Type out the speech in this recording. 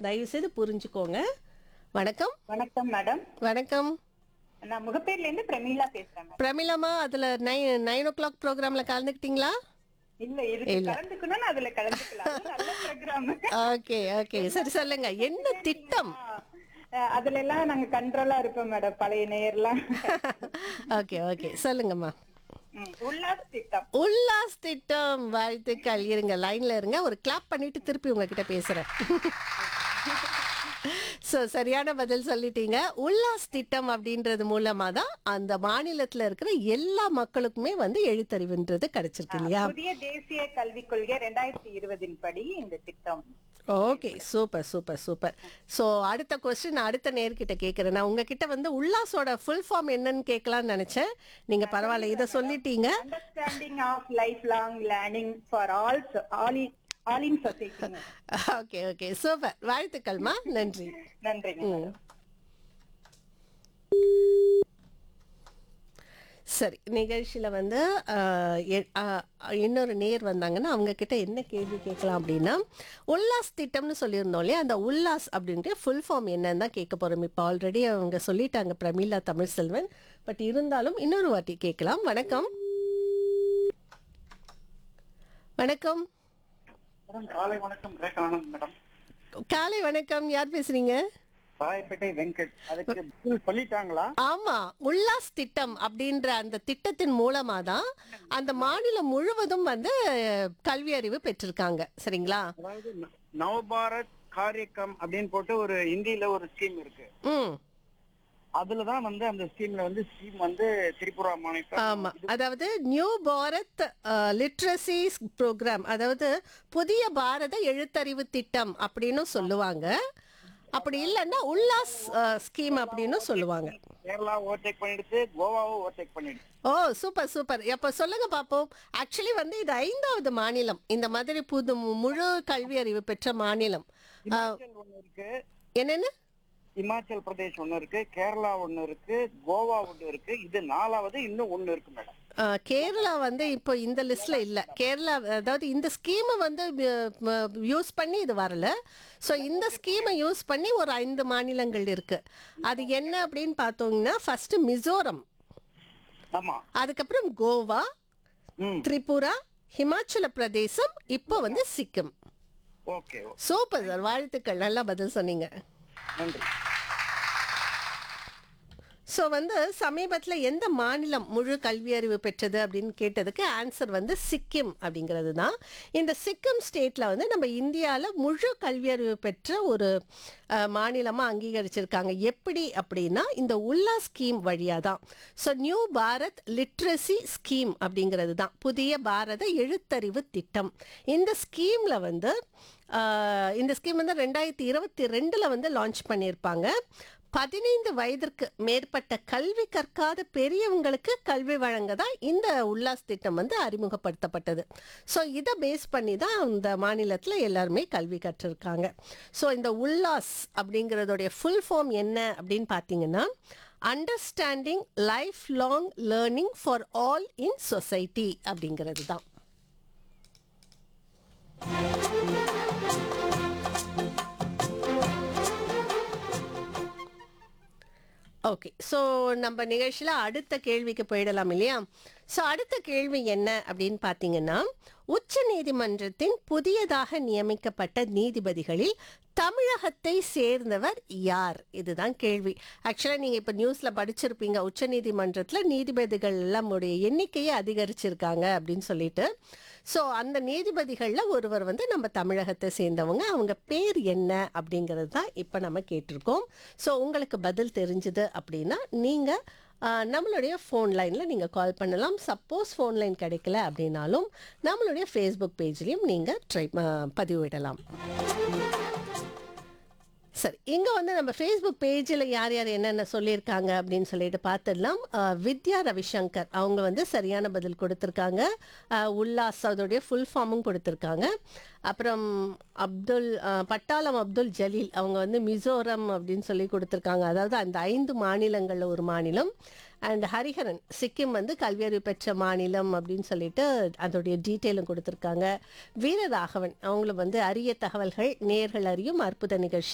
தயவு செய்து புரிஞ்சுக்கோங்க வணக்கம் வணக்கம் மேடம் வணக்கம் நான் முகப்பேர்ல இருந்து பிரமீளா பேசுறேன் மேடம் பிரமிளமா அதுல நைன் நைன் ஓ கிளாக் ப்ரோக்ராம்ல கலந்துக்கிட்டீங்களா இல்ல இதுக்கு கலந்துக்கணும்னு அதுல கலந்துக்கலாம் அது நல்ல ப்ரோக்ராம் ஓகே ஓகே சரி சொல்லுங்க என்ன திட்டம் அதுல எல்லாம் நாங்க கண்ட்ரோலா இருப்போம் மேடம் பழைய நேயர்லாம் ஓகே ஓகே சொல்லுங்கம்மா ம், உல்லாஸ் திட்டம் உல்லாஸ் திட்டம் வாழ்த்துக்கள் இருங்க லைன்ல இருங்க ஒரு கிளாப் பண்ணிட்டு திருப்பி உங்ககிட்ட பேசுறேன் ஸோ சரியான பதில் சொல்லிட்டீங்க உல்லாஸ் திட்டம் அப்படின்றது மூலமா தான் அந்த மாநிலத்துல இருக்கிற எல்லா மக்களுக்குமே வந்து எழுத்தறிவுன்றது கிடைச்சிருக்கு இல்லையா புதிய தேசிய கல்விக் கொள்கை ரெண்டாயிரத்தி இருபதின் படி இந்த திட்டம் okay super super super so அடுத்த கொஸ்டின் அடுத்த நேர்கிட்ட கேட்குறேன் நான் உங்ககிட்ட வந்து உல்லாஸோட ஃபுல் ஃபார்ம் என்னன்னு கேட்கலாம்னு நினைச்சேன் நீங்க பரவாயில்ல இதை சொல்லிட்டீங்க understanding of life long learning for all all all in society okay okay super வாழ்த்துக்கள்மா நன்றி நன்றிங்க மேடம் சரி நிகழ்ச்சியில் வந்து ஆஹ், எ- ஆஹ், இன்னொரு நேர் வந்தாங்கன்னா அவங்க கிட்ட என்ன கேள்வி கேட்கலாம் அப்படின்னா உல்லாஸ் திட்டம்னு சொல்லியிருந்தோம் இல்லையா அந்த உல்லாஸ் அப்படின்ட்டு ஃபுல் ஃபார்ம் என்னன்னு தான் கேட்க போகிறோம் இப்போ ஆல்ரெடி அவங்க சொல்லிட்டாங்க பிரமிளா தமிழ் செல்வன் பட் இருந்தாலும் இன்னொரு வாட்டி கேட்கலாம் வணக்கம் வணக்கம் மேடம் காலை வணக்கம் ரேகானந்த் மேடம் காலை வணக்கம் யார் பேசுறீங்க ராயப்பேட்டை வெங்கட் அதுக்கு பதில் சொல்லிட்டாங்களா ஆமா உல்லாஸ் திட்டம் அப்படின்ற அந்த திட்டத்தின் மூலமா தான் அந்த மாநிலம் முழுவதும் வந்து கல்வி அறிவு பெற்றிருக்காங்க சரிங்களா அதாவது ந- நவபாரத் காரியக்கம் அப்படின்னு போட்டு ஒரு இந்தியில ஒரு ஸ்கீம் இருக்கு ம் அதுலதான் வந்து அந்த ஸ்கீம்ல வந்து ஸ்கீம் வந்து திரிபுரா மாநிலம் ஆமா அதாவது நியூ பாரத் லிட்ரஸி ப்ரோக்ராம் அதாவது புதிய பாரத எழுத்தறிவு திட்டம் அப்படின்னு சொல்லுவாங்க அப்படி இல்லைன்னா உல்லாஸ் ஸ்கீம் அப்படின்னு சொல்லுவாங்க கேரளா ஓவர்டேக் பண்ணிடுச்சு கோவாவை ஓவர்டேக் பண்ணிடுச்சு ஓ சூப்பர் சூப்பர் அப்ப சொல்லுங்க பாப்போம் ஆக்சுவலி வந்து இது ஐந்தாவது மாநிலம் இந்த மாதிரி புது முழு கல்வி அறிவு பெற்ற மாநிலம் ஆ, இமாச்சல் ஒண்ணு இருக்கு என்னன்னு இமாச்சல் பிரதேஷ் ஒண்ணு இருக்கு கேரளா ஒண்ணு இருக்கு கோவா ஒண்ணு இருக்கு இது நாலாவது இன்னும் ஒண்ணு இருக்கு மேடம் ஆ, கேரளா வந்து இப்போ இந்த லிஸ்ட்ல இல்ல கேரளா அதாவது இந்த ஸ்கீமை வந்து யூஸ் பண்ணி இது வரல ஸோ இந்த ஸ்கீமை யூஸ் பண்ணி ஒரு ஐந்து மாநிலங்கள் இருக்கு அது என்ன அப்படின்னு பார்த்தோம்னா ஃபர்ஸ்ட் மிசோரம் ஆமா அதுக்கப்புறம் கோவா ம் திரிபுரா ஹிமாச்சல பிரதேசம் இப்போ வந்து சிக்கிம் ஓகே சூப்பர் சார் வாழ்த்துக்கள் நல்லா பதில் சொன்னீங்க நன்றி ஸோ வந்து சமீபத்தில் எந்த மாநிலம் முழு கல்வி அறிவு பெற்றது அப்படின்னு கேட்டதுக்கு ஆன்சர் வந்து சிக்கிம் அப்படிங்கிறது தான் இந்த சிக்கிம் ஸ்டேட்டில் வந்து நம்ம இந்தியாவில் முழு கல்வி அறிவு பெற்ற ஒரு மாநிலமாக அங்கீகரிச்சிருக்காங்க எப்படி அப்படின்னா இந்த உல்லா ஸ்கீம் வழியாக தான் so new Bharat literacy scheme அப்படிங்கிறது தான் புதிய பாரத எழுத்தறிவு திட்டம் இந்த ஸ்கீமில் வந்து ஆஹ், இந்த ஸ்கீம் வந்து ரெண்டாயிரத்தி இருபத்தி ரெண்டில் வந்து லான்ச் பண்ணியிருப்பாங்க பதினைந்து வயதிற்கு மேற்பட்ட கல்வி கற்காத பெரியவங்களுக்கு கல்வி வழங்க தான் இந்த உல்லாஸ் திட்டம் வந்து அறிமுகப்படுத்தப்பட்டது ஸோ இதை பேஸ் பண்ணி தான் இந்த மாநிலத்தில் எல்லாருமே கல்வி கற்றிருக்காங்க ஸோ இந்த உல்லாஸ் அப்படிங்கிறதோடைய ஃபுல் ஃபார்ம் என்ன அப்படின்னு பார்த்தீங்கன்னா understanding life long learning for all in society அப்படிங்கிறது தான் ஓகே ஸோ நம்ம நிகழ்ச்சியில் அடுத்த கேள்விக்கு போயிடலாம் இல்லையா ஸோ அடுத்த கேள்வி என்ன அப்படின்னு பார்த்தீங்கன்னா உச்ச நீதிமன்றத்தின் புதியதாக நியமிக்கப்பட்ட நீதிபதிகளில் தமிழகத்தை சேர்ந்தவர் யார் இதுதான் கேள்வி ஆக்சுவலாக நீங்கள் இப்போ நியூஸில் படிச்சிருப்பீங்க உச்ச நீதிமன்றத்தில் நீதிபதிகள் எல்லாம் உடைய எண்ணிக்கையை அதிகரிச்சிருக்காங்க அப்படின்னு சொல்லிட்டு ஸோ அந்த நீதிபதிகளில் ஒருவர் வந்து நம்ம தமிழகத்தை சேர்ந்தவங்க அவங்க பேர் என்ன அப்படிங்கிறது தான் இப்போ நம்ம கேட்டிருக்கோம் ஸோ உங்களுக்கு பதில் தெரிஞ்சுது அப்படின்னா நீங்கள் நம்மளுடைய ஃபோன் லைனில் நீங்கள் கால் பண்ணலாம் சப்போஸ் ஃபோன் லைன் கிடைக்கல அப்படின்னாலும் நம்மளுடைய ஃபேஸ்புக் பேஜ்லேயும் நீங்கள் ட்ரை பதிவிடலாம் சரி இங்கே வந்து நம்ம ஃபேஸ்புக் பேஜில் யார் யார் என்னென்ன சொல்லியிருக்காங்க அப்படின்னு சொல்லிட்டு பார்த்துடலாம் அஹ், வித்யா ரவிசங்கர் அவங்க வந்து சரியான பதில் கொடுத்துருக்காங்க அஹ், உல்லாஸ் அதோடைய ஃபுல் ஃபார்மும் கொடுத்துருக்காங்க அப்புறம் அப்துல் அஹ், பட்டாளம் அப்துல் ஜலீல் அவங்க வந்து மிசோரம் அப்படின்னு சொல்லி கொடுத்துருக்காங்க அதாவது அந்த ஐந்து மாநிலங்களில் ஒரு மாநிலம் அண்ட் ஹரிஹரன் சிக்கிம் வந்து கல்வியறிவு பெற்ற மாநிலம் அப்படின்னு சொல்லிட்டு அதோடைய டீட்டெயிலும் கொடுத்துருக்காங்க வீரராகவன் அவங்களும் வந்து அரிய தகவல்கள் நேர்கள் அறியும் அற்புத நிகழ்ச்சி